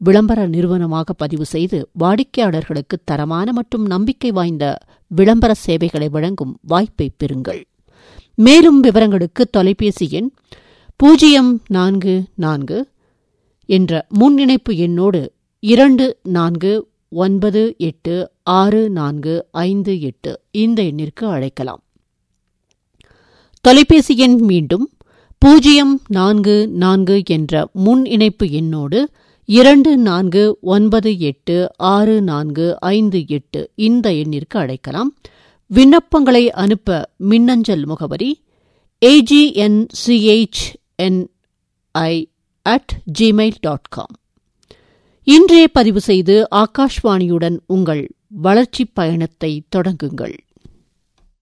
விளம்பர நிறுவனமாக பதிவு செய்து வாடிக்கையாளர்களுக்கு தரமான மற்றும் நம்பிக்கை வாய்ந்த விளம்பர சேவைகளை வழங்கும் வாய்ப்பை பெறுங்கள் மேலும் விவரங்களுக்கு தொலைபேசி எண் பூஜ்ஜியம் நான்கு நான்கு என்ற முன்னிணைப்பு எண்ணோடு இரண்டு நான்கு ஒன்பது எட்டு ஆறு நான்கு ஐந்து எட்டு இந்த எண்ணிற்கு அழைக்கலாம் தொலைபேசி எண் மீண்டும் பூஜ்ஜியம் நான்கு நான்கு என்ற முன் இணைப்பு எண்ணோடு இரண்டு நான்கு ஒன்பது எட்டு ஆறு நான்கு ஐந்து எட்டு இந்த எண்ணிற்கு அழைக்கலாம் விண்ணப்பங்களை அனுப்ப மின்னஞ்சல் முகவரி ஏஜிஎன்சிஹெச்என்ஐ அட் ஜிமெயில் டாட் காம் இன்றே பதிவு செய்து ஆகாஷ்வாணியுடன் உங்கள் வளர்ச்சிப் பயணத்தை தொடங்குங்கள்